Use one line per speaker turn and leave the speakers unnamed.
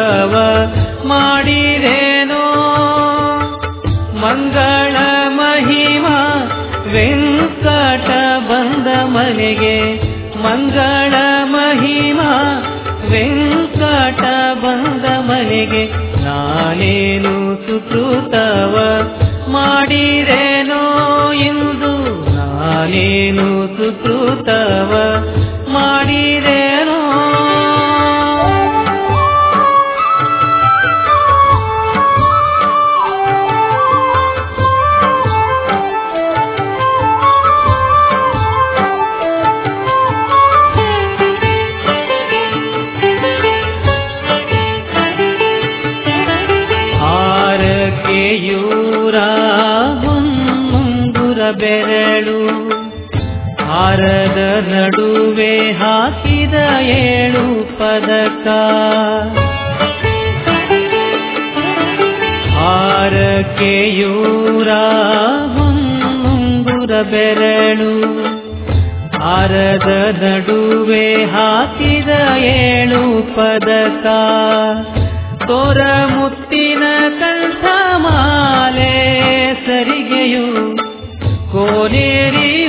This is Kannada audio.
ಸುಕೃತವ ಮಾಡಿರೇನೋ ಮಂಗಳ ಮಹಿಮಾ ವೆಂಕಟ ಬಂದ ಮನೆಗೆ ಮಂಗಳ ಮಹಿಮಾ ವೆಂಕಟ ಬಂದ ಮನೆಗೆ ನಾನೇನು ಸುಕೃತವ ಮಾಡಿರೇನೋ ಇಂದು ನಾನೇನು ಸುಕೃತವ ಮಾಡಿರೇನೋ ಹಾರಕೆಯೂರ ಮುಂಗುರ ಬೆರಳು ಹಾರದ ನಡುವೆ ಹಾಕಿದ ಏಳು ಪದಕ ಹಾರಕೆಯೂರ ಮುಂಗುರ ಬೆರಳು ಹಾರದ ನಡುವೆ ಹಾಕಿದ ಏಳು ಪದಕ ತೋರ ಮುತ್ತಿನ ಕಂಠ ಮಾಲೆ ಸರಿಗೆಯು ಕೋನೇರಿ